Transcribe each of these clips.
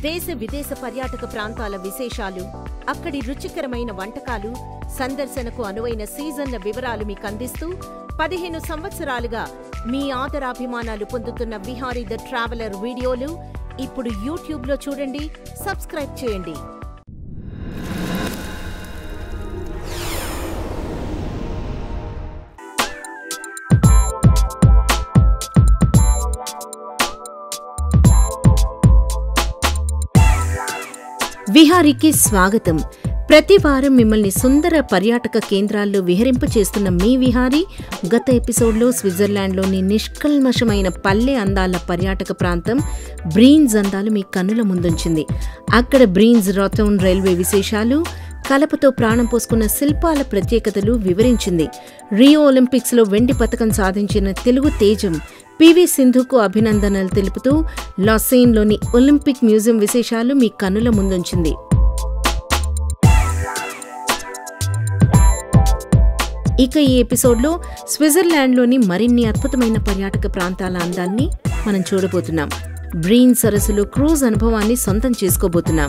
దేశ విదేశ పర్యాటక ప్రాంతాల విశేషాలు అక్కడి రుచికరమైన వంటకాలు సందర్శనకు అనువైన సీజన్ల వివరాలు మీకు అందిస్తూ పదిహేను సంవత్సరాలుగా మీ ఆదరాభిమానాలు పొందుతున్న విహారీ ద ట్రావెలర్ వీడియోలు ఇప్పుడు యూట్యూబ్లో చూడండి సబ్స్క్రైబ్ చేయండి విహారీకి స్వాగతం ప్రతి వారం మిమ్మల్ని సుందర పర్యాటక కేంద్రాల్లో విహరింప చేస్తున్న మీ విహారీ గత ఎపిసోడ్లో స్విట్జర్లాండ్లోని నిష్కల్మషమైన పల్లె అందాల పర్యాటక ప్రాంతం బ్రీన్స్ అందాలు మీ కన్నుల ముందుంచింది అక్కడ బ్రీన్స్ రథౌన్ రైల్వే విశేషాలు కలపతో ప్రాణం పోసుకున్న శిల్పాల ప్రత్యేకతలు వివరించింది రియో ఒలింపిక్స్లో వెండి పథకం సాధించిన తెలుగు తేజం పివి సింధుకు అభినందనలు తెలుపుతూ లాసెయిన్లోని ఒలింపిక్ మ్యూజియం విశేషాలు మీ కన్నుల ముందుంచింది ఇక ఈ ఎపిసోడ్లో స్విట్జర్లాండ్లోని మరిన్ని అద్భుతమైన పర్యాటక ప్రాంతాల అందాన్ని మనం చూడబోతున్నాం బ్రీన్ సరస్సులో క్రూజ్ అనుభవాన్ని సొంతం చేసుకోబోతున్నాం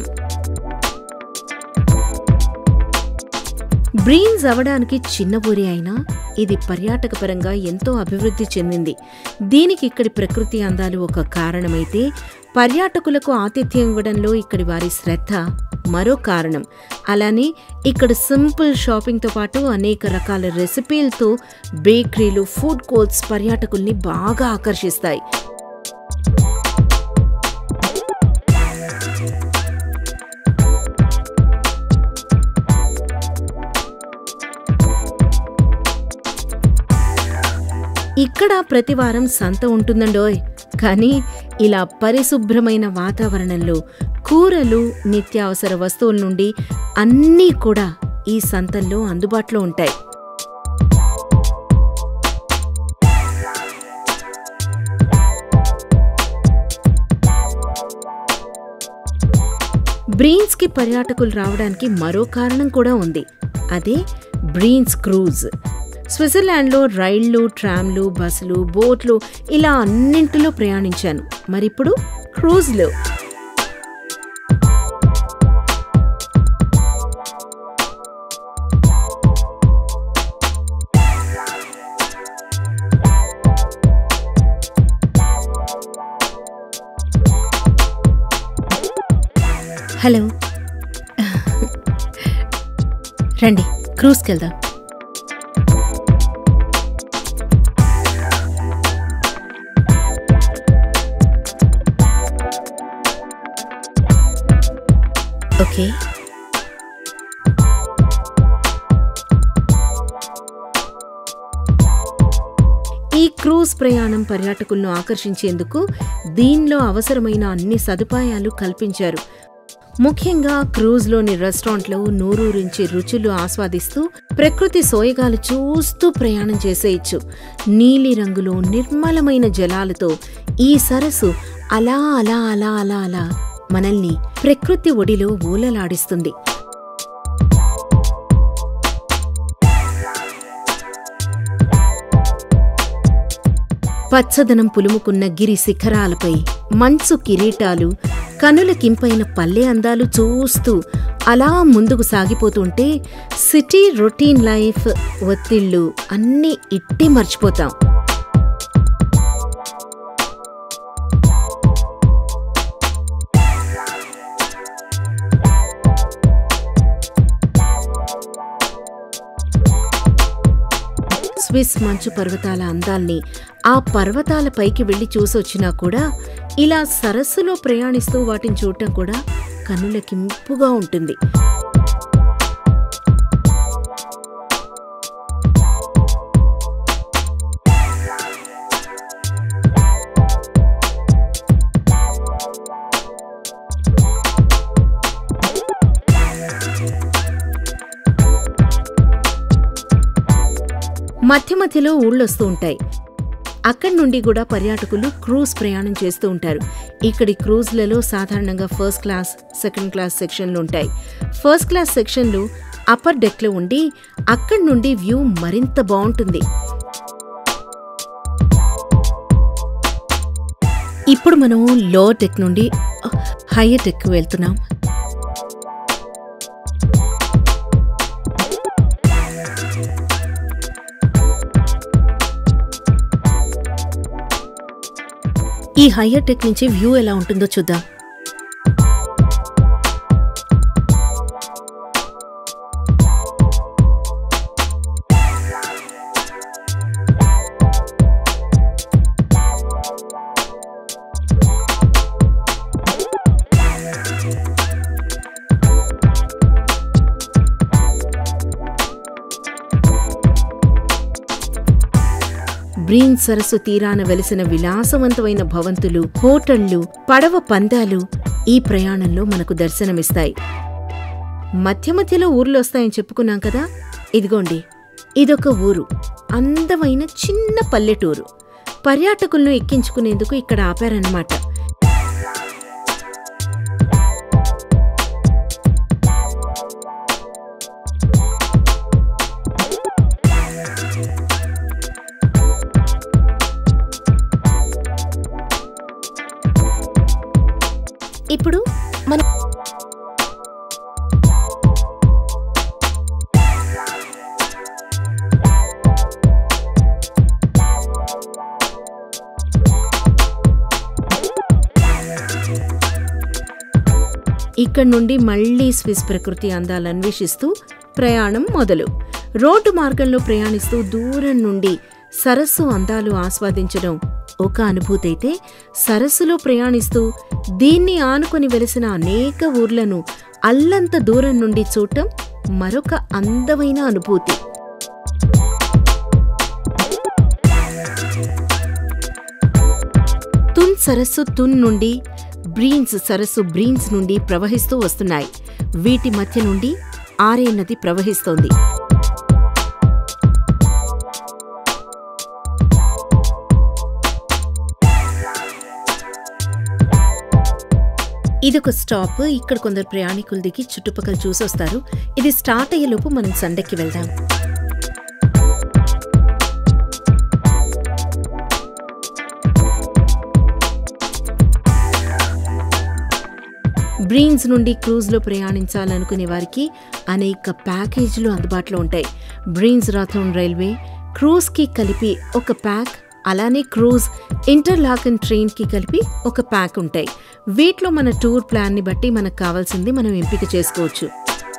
బ్రీన్స్ అవడానికి చిన్న ఊరి అయినా ఇది పర్యాటక పరంగా ఎంతో అభివృద్ధి చెందింది దీనికి ఇక్కడి ప్రకృతి అందాలు ఒక కారణమైతే పర్యాటకులకు ఆతిథ్యం ఇవ్వడంలో ఇక్కడి వారి శ్రద్ధ మరో కారణం అలానే ఇక్కడ సింపుల్ షాపింగ్తో పాటు అనేక రకాల రెసిపీలతో బేకరీలు ఫుడ్ కోర్ట్స్ పర్యాటకుల్ని బాగా ఆకర్షిస్తాయి ఇక్కడ ప్రతివారం సంత ఉంటుందండోయ్ కానీ ఇలా పరిశుభ్రమైన వాతావరణంలో కూరలు నిత్యావసర వస్తువుల నుండి అన్నీ కూడా ఈ సంతల్లో అందుబాటులో ఉంటాయి బ్రీన్స్కి పర్యాటకులు రావడానికి మరో కారణం కూడా ఉంది అదే బ్రీన్స్ క్రూజ్ స్విట్జర్లాండ్లో రైళ్లు ట్రామ్లు బస్సులు బోట్లు ఇలా అన్నింటిలో ప్రయాణించాను మరిప్పుడు క్రూజ్లో హలో రండి క్రూజ్కి వెళ్దాం ఓకే ఈ క్రూజ్ ప్రయాణం పర్యాటకులను ఆకర్షించేందుకు దీనిలో అవసరమైన అన్ని సదుపాయాలు కల్పించారు ముఖ్యంగా క్రూజ్లోని రెస్టారెంట్లో నూరూరించి రుచులు ఆస్వాదిస్తూ ప్రకృతి సోయగాలు చూస్తూ ప్రయాణం చేసేయచ్చు నీలి రంగులో నిర్మలమైన జలాలతో ఈ సరస్సు అలా అలా అలా అలా అలా మనల్ని ప్రకృతి ఒడిలో ఊలలాడిస్తుంది పచ్చదనం పులుముకున్న గిరి శిఖరాలపై మంచు కిరీటాలు కనులకింపైన పల్లె అందాలు చూస్తూ అలా ముందుకు సాగిపోతుంటే సిటీ రొటీన్ లైఫ్ ఒత్తిళ్ళు అన్నీ ఇట్టి మర్చిపోతాం స్విస్ మంచు పర్వతాల అందాల్ని ఆ పర్వతాల పైకి వెళ్లి చూసొచ్చినా కూడా ఇలా సరస్సులో ప్రయాణిస్తూ వాటిని చూడటం కూడా కన్నులకింపుగా ఉంటుంది మధ్య మధ్యలో ఊళ్ళొస్తూ ఉంటాయి అక్కడి నుండి కూడా పర్యాటకులు క్రూజ్ ప్రయాణం చేస్తూ ఉంటారు ఇక్కడి క్రూజ్లలో సాధారణంగా ఫస్ట్ క్లాస్ సెకండ్ క్లాస్ సెక్షన్లు ఉంటాయి ఫస్ట్ క్లాస్ సెక్షన్లు అప్పర్ డెక్లో ఉండి అక్కడి నుండి వ్యూ మరింత బాగుంటుంది ఇప్పుడు మనం లో డెక్ నుండి హైటెక్ వెళ్తున్నాం ఈ హయ్యర్ టెక్ నుంచి వ్యూ ఎలా ఉంటుందో చూద్దాం బ్రీన్ సరస్సు తీరాన వెలిసిన విలాసవంతమైన భవంతులు హోటళ్లు పడవ పందాలు ఈ ప్రయాణంలో మనకు దర్శనమిస్తాయి మధ్య మధ్యలో ఊర్లు వస్తాయని చెప్పుకున్నాం కదా ఇదిగోండి ఇదొక ఊరు అందమైన చిన్న పల్లెటూరు పర్యాటకులను ఎక్కించుకునేందుకు ఇక్కడ ఆపారన్నమాట ఇప్పుడు మన ఇక్కడి నుండి మళ్లీ స్విస్ ప్రకృతి అందాలు అన్వేషిస్తూ ప్రయాణం మొదలు రోడ్డు మార్గంలో ప్రయాణిస్తూ దూరం నుండి సరస్సు అందాలు ఆస్వాదించడం ఒక అనుభూతి అయితే సరస్సులో ప్రయాణిస్తూ దీన్ని ఆనుకొని వెలిసిన అనేక ఊర్లను అల్లంత దూరం నుండి చూడటం మరొక అందమైన అనుభూతి తున్ సరస్సు తున్ నుండి బ్రీన్స్ సరస్సు బ్రీన్స్ నుండి ప్రవహిస్తూ వస్తున్నాయి వీటి మధ్య నుండి ఆరే నది ప్రవహిస్తోంది ఇదొక స్టాప్ ఇక్కడ కొందరు ప్రయాణికులు దిగి చుట్టుపక్కల చూసొస్తారు ఇది స్టార్ట్ అయ్యేలోపు మనం సండెక్కి వెళ్దాం బ్రీన్స్ నుండి క్రూజ్లో ప్రయాణించాలనుకునే వారికి అనేక ప్యాకేజీలు అందుబాటులో ఉంటాయి బ్రీన్స్ రాథోన్ రైల్వే క్రూజ్కి కలిపి ఒక ప్యాక్ అలానే క్రూజ్ ఇంటర్లాకన్ ట్రైన్కి కలిపి ఒక ప్యాక్ ఉంటాయి వీటిలో మన టూర్ ప్లాన్ని బట్టి మనకు కావాల్సింది మనం ఎంపిక చేసుకోవచ్చు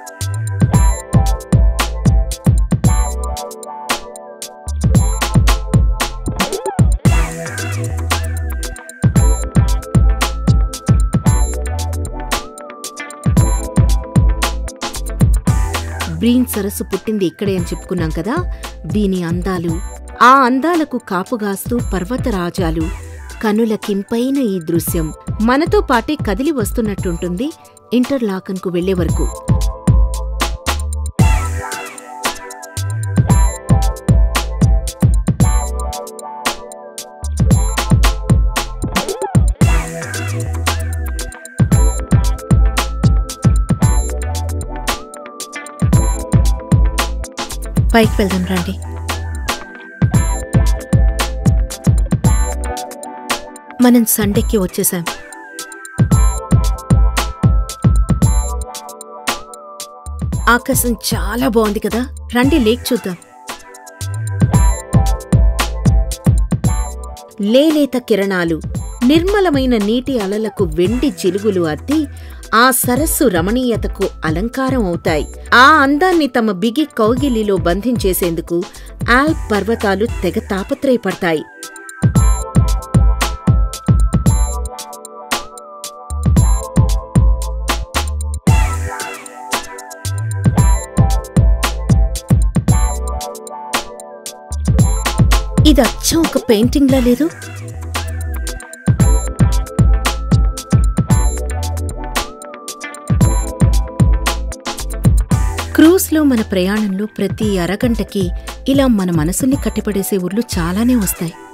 బ్రీన్ సరస్సు పుట్టింది ఇక్కడే అని చెప్పుకున్నాం కదా దీని అందాలు ఆ అందాలకు కాపుగాస్తూ పర్వతరాజాలు కనుల కింపైన ఈ దృశ్యం మనతో పాటే కదిలి వస్తున్నట్టుంటుంది ఇంటర్లాకన్కు వెళ్లే వరకు పైకి వెళ్దాం రండి మనం సండేకి వచ్చేసాం ఆకాశం చాలా బాగుంది కదా రండి లేక్ చూద్దాం లేలేత కిరణాలు నిర్మలమైన నీటి అలలకు వెండి చిలుగులు అద్ది ఆ సరస్సు రమణీయతకు అలంకారం అవుతాయి ఆ అందాన్ని తమ బిగి కౌగిలిలో బంధించేసేందుకు ఆల్ప్ పర్వతాలు తెగ తాపత్రయపడతాయి ఇది అచ్చం ఒక పెయింటింగ్లా లేదు క్రూజ్లో మన ప్రయాణంలో ప్రతి అరగంటకి ఇలా మన మనసుల్ని కట్టిపడేసే ఊర్లు చాలానే వస్తాయి